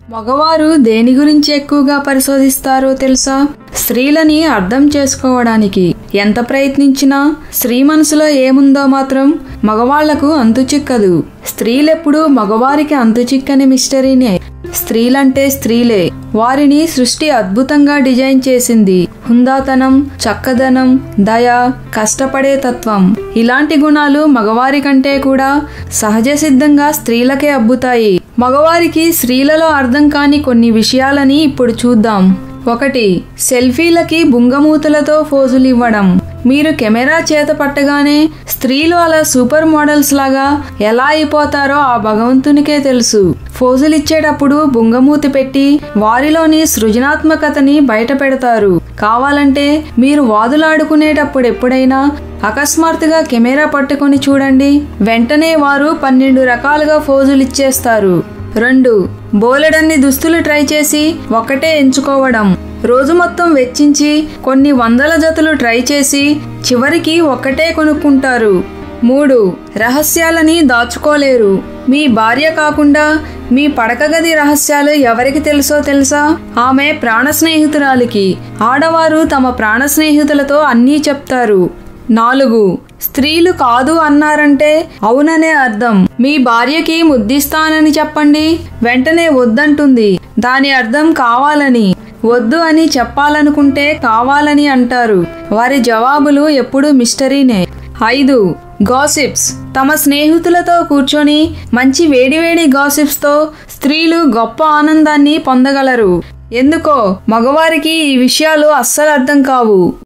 మగవారు దేని గురించి ఎక్కువగా పరిశోధిస్తారో తెలుసా స్త్రీలని అర్థం చేసుకోవడానికి ఎంత ప్రయత్నించినా స్త్రీ మనసులో ఏముందో మాత్రం మగవాళ్లకు అంతుచిక్కదు స్త్రీలెప్పుడు మగవారికి అంతుచిక్కని మిస్టరీనే స్త్రీలంటే స్త్రీలే వారిని సృష్టి అద్భుతంగా డిజైన్ చేసింది హుందాతనం చక్కదనం దయ కష్టపడే తత్వం ఇలాంటి గుణాలు మగవారి కంటే కూడా సహజ సిద్ధంగా స్త్రీలకే అబ్బుతాయి మగవారికి స్త్రీలలో అర్థం కాని కొన్ని విషయాలని ఇప్పుడు చూద్దాం ఒకటి సెల్ఫీలకి బుంగమూతలతో ఫోజులు ఇవ్వడం మీరు కెమెరా చేత పట్టగానే స్త్రీలు అలా సూపర్ మోడల్స్ లాగా ఎలా అయిపోతారో ఆ భగవంతునికే తెలుసు ఫోజులిచ్చేటప్పుడు బుంగమూతి పెట్టి వారిలోని సృజనాత్మకతని బయట పెడతారు కావాలంటే మీరు వాదులాడుకునేటప్పుడు ఎప్పుడైనా అకస్మాత్తుగా కెమెరా పట్టుకొని చూడండి వెంటనే వారు పన్నెండు రకాలుగా ఫోజులిచ్చేస్తారు రెండు బోలెడన్ని దుస్తులు ట్రై చేసి ఒక్కటే ఎంచుకోవడం రోజు మొత్తం వెచ్చించి కొన్ని వందల జతలు ట్రై చేసి చివరికి ఒక్కటే కొనుక్కుంటారు మూడు రహస్యాలని దాచుకోలేరు మీ భార్య కాకుండా మీ పడక గది రహస్యాలు ఎవరికి తెలుసో తెలుసా ఆమె ప్రాణ స్నేహితురాలికి ఆడవారు తమ ప్రాణ స్నేహితులతో అన్నీ చెప్తారు నాలుగు స్త్రీలు కాదు అన్నారంటే అవుననే అర్థం మీ భార్యకి ముద్దిస్తానని చెప్పండి వెంటనే వద్దంటుంది దాని అర్థం కావాలని వద్దు అని చెప్పాలనుకుంటే కావాలని అంటారు వారి జవాబులు ఎప్పుడు మిస్టరీనే ఐదు గాసిప్స్ తమ స్నేహితులతో కూర్చొని మంచి వేడివేడి గాసిప్స్ తో స్త్రీలు గొప్ప ఆనందాన్ని పొందగలరు ఎందుకో మగవారికి ఈ విషయాలు అస్సలు అర్థం కావు